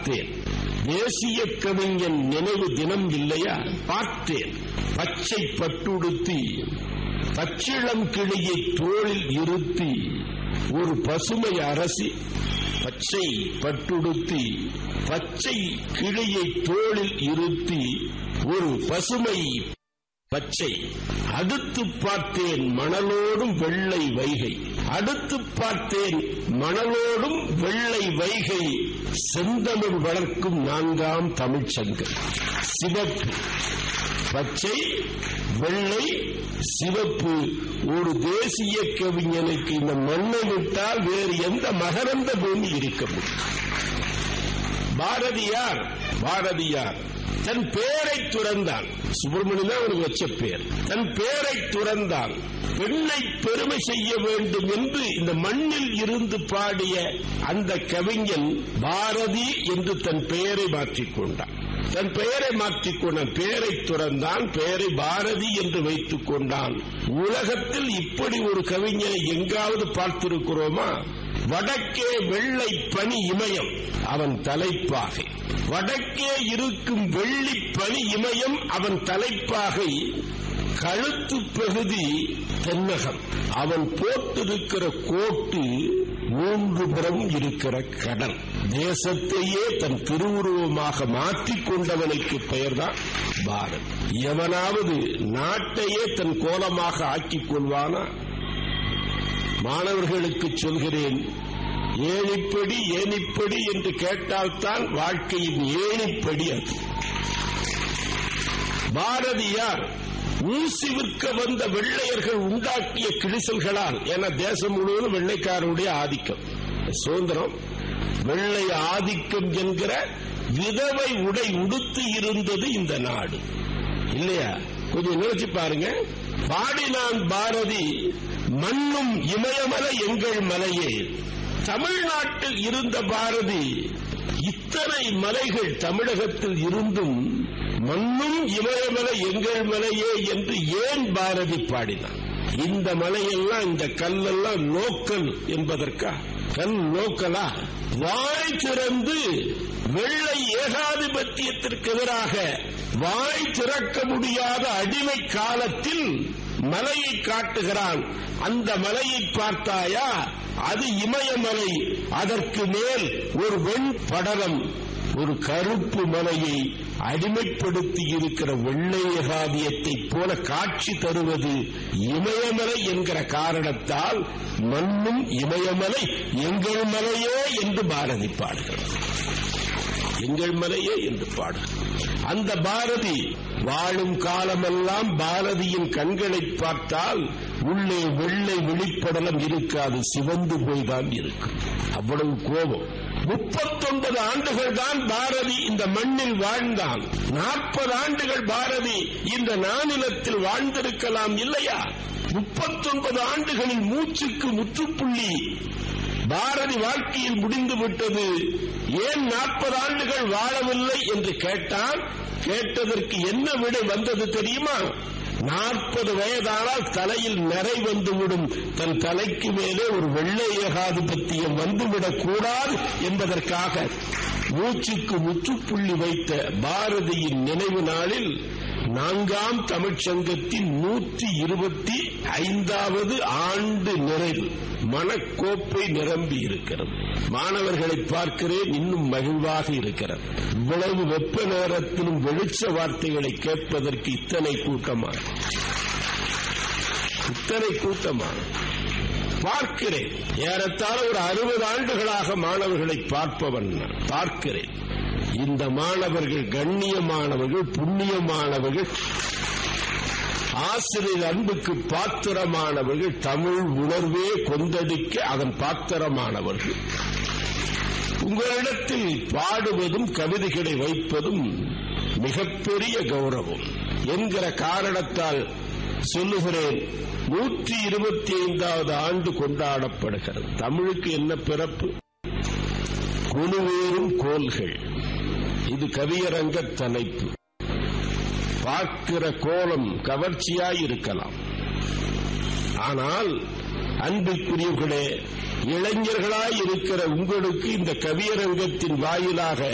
பார்த்தேன் தேசிய கவிஞன் நினைவு தினம் இல்லையா பார்த்தேன் பச்சை பட்டுடுத்தி பச்சிளம் கிளியை தோளில் இருத்தி ஒரு பசுமை அரசி பச்சை பட்டுடுத்தி பச்சை கிளியை தோளில் இருத்தி ஒரு பசுமை பச்சை அடுத்து பார்த்தேன் மணலோடும் வெள்ளை வைகை அடுத்து பார்த்தேன் மணலோடும் வெள்ளை வைகை செந்தமிழ் வளர்க்கும் நான்காம் தமிழ்ச்சங்கம் சிவப்பு பச்சை வெள்ளை சிவப்பு ஒரு தேசிய கவிஞனுக்கு இந்த மண்ணை விட்டால் வேறு எந்த மகரந்த பூமி இருக்க முடியும் பாரதியார் பாரதியார் தன் பேரை துறந்தான் சுப்பிரமணியம் தான் அவனுக்கு வச்ச பேர் தன் பேரை துறந்தான் பெண்ணை பெருமை செய்ய வேண்டும் என்று இந்த மண்ணில் இருந்து பாடிய அந்த கவிஞன் பாரதி என்று தன் பெயரை மாற்றிக்கொண்டான் தன் பெயரை மாற்றிக்கொண்டான் பெயரை துறந்தான் பெயரை பாரதி என்று வைத்துக் கொண்டான் உலகத்தில் இப்படி ஒரு கவிஞனை எங்காவது பார்த்திருக்கிறோமா வடக்கே வெள்ளை பனி இமயம் அவன் தலைப்பாகை வடக்கே இருக்கும் வெள்ளி பனி இமயம் அவன் தலைப்பாகை கழுத்து பகுதி தென்னகம் அவன் போட்டிருக்கிற கோட்டு மூன்று புறம் இருக்கிற கடல் தேசத்தையே தன் திருவுருவமாக மாற்றிக் கொண்டவனுக்கு பெயர்தான் பாரத் எவனாவது நாட்டையே தன் கோலமாக ஆக்கிக் கொள்வானா மாணவர்களுக்கு சொல்கிறேன் ஏனிப்படி ஏனிப்படி என்று கேட்டால்தான் வாழ்க்கையின் ஏனிப்படி அது பாரதியார் ஊசி விற்க வந்த வெள்ளையர்கள் உண்டாக்கிய கிழிசல்களால் என தேசம் முழுவதும் வெள்ளைக்காரருடைய ஆதிக்கம் சுதந்திரம் வெள்ளை ஆதிக்கம் என்கிற விதவை உடை உடுத்து இருந்தது இந்த நாடு இல்லையா கொஞ்சம் நினைச்சு பாருங்க பாடினான் பாரதி மண்ணும் இமயமலை எங்கள் மலையே தமிழ்நாட்டில் இருந்த பாரதி இத்தனை மலைகள் தமிழகத்தில் இருந்தும் மண்ணும் இமயமலை எங்கள் மலையே என்று ஏன் பாரதி பாடினான் இந்த மலையெல்லாம் இந்த கல்லெல்லாம் லோக்கல் என்பதற்கா கல் லோக்கலா வாய் திறந்து வெள்ளை ஏகாதிபத்தியத்திற்கு எதிராக வாய் திறக்க முடியாத அடிமை காலத்தில் மலையை காட்டுகிறான் அந்த மலையை பார்த்தாயா அது இமயமலை அதற்கு மேல் ஒரு வெண் படலம் ஒரு கருப்பு மலையை அடிமைப்படுத்தி இருக்கிற வெள்ளை ஏகாதியத்தை போல காட்சி தருவது இமயமலை என்கிற காரணத்தால் மண்ணும் இமயமலை எங்கள் மலையே என்று பாரதி பாடுகிறார் எங்கள் மலையே என்று பாடு அந்த பாரதி வாழும் காலமெல்லாம் பாரதியின் கண்களை பார்த்தால் உள்ளே வெள்ளை வெளிப்படலம் இருக்காது சிவந்து போய்தான் இருக்கும் அவ்வளவு கோபம் முப்பத்தொன்பது ஆண்டுகள் தான் பாரதி இந்த மண்ணில் வாழ்ந்தான் நாற்பது ஆண்டுகள் பாரதி இந்த நானிலத்தில் வாழ்ந்திருக்கலாம் இல்லையா முப்பத்தொன்பது ஆண்டுகளில் மூச்சுக்கு முற்றுப்புள்ளி பாரதி வாழ்க்கையில் முடிந்து விட்டது ஏன் நாற்பது ஆண்டுகள் வாழவில்லை என்று கேட்டான் கேட்டதற்கு என்ன விடை வந்தது தெரியுமா நாற்பது வயதானால் தலையில் நிறை வந்துவிடும் தன் தலைக்கு மேலே ஒரு வெள்ளை ஏகாதிபத்தியம் வந்துவிடக் கூடாது என்பதற்காக மூச்சுக்கு முற்றுப்புள்ளி வைத்த பாரதியின் நினைவு நாளில் நான்காம் தமிழ்ச்சங்கத்தின் நூற்றி இருபத்தி ஐந்தாவது ஆண்டு நிறைவு மனக்கோப்பை நிரம்பி இருக்கிறது மாணவர்களை பார்க்கிறேன் இன்னும் மகிழ்வாக இருக்கிறது இவ்வளவு வெப்ப நேரத்திலும் வெளிச்ச வார்த்தைகளை கேட்பதற்கு இத்தனை கூட்டமா இத்தனை கூட்டமா பார்க்கிறேன் ஏறத்தாழ ஒரு அறுபது ஆண்டுகளாக மாணவர்களை பார்ப்பவன் நான் பார்க்கிறேன் இந்த மாணவர்கள் கண்ணியமானவர்கள் புண்ணியமானவர்கள் ஆசிரியர் அன்புக்கு பாத்திரமானவர்கள் தமிழ் உணர்வே கொந்தடிக்க அதன் பாத்திரமானவர்கள் உங்களிடத்தில் பாடுவதும் கவிதைகளை வைப்பதும் மிகப்பெரிய கௌரவம் என்கிற காரணத்தால் சொல்லுகிறேன் நூற்றி இருபத்தி ஐந்தாவது ஆண்டு கொண்டாடப்படுகிறது தமிழுக்கு என்ன பிறப்பு குழுவேறும் கோல்கள் இது கவியரங்க தலைப்பு பார்க்கிற கோலம் கவர்ச்சியாய் இருக்கலாம் ஆனால் அன்பிற்குரியவர்களே இளைஞர்களாய் இருக்கிற உங்களுக்கு இந்த கவியரங்கத்தின் வாயிலாக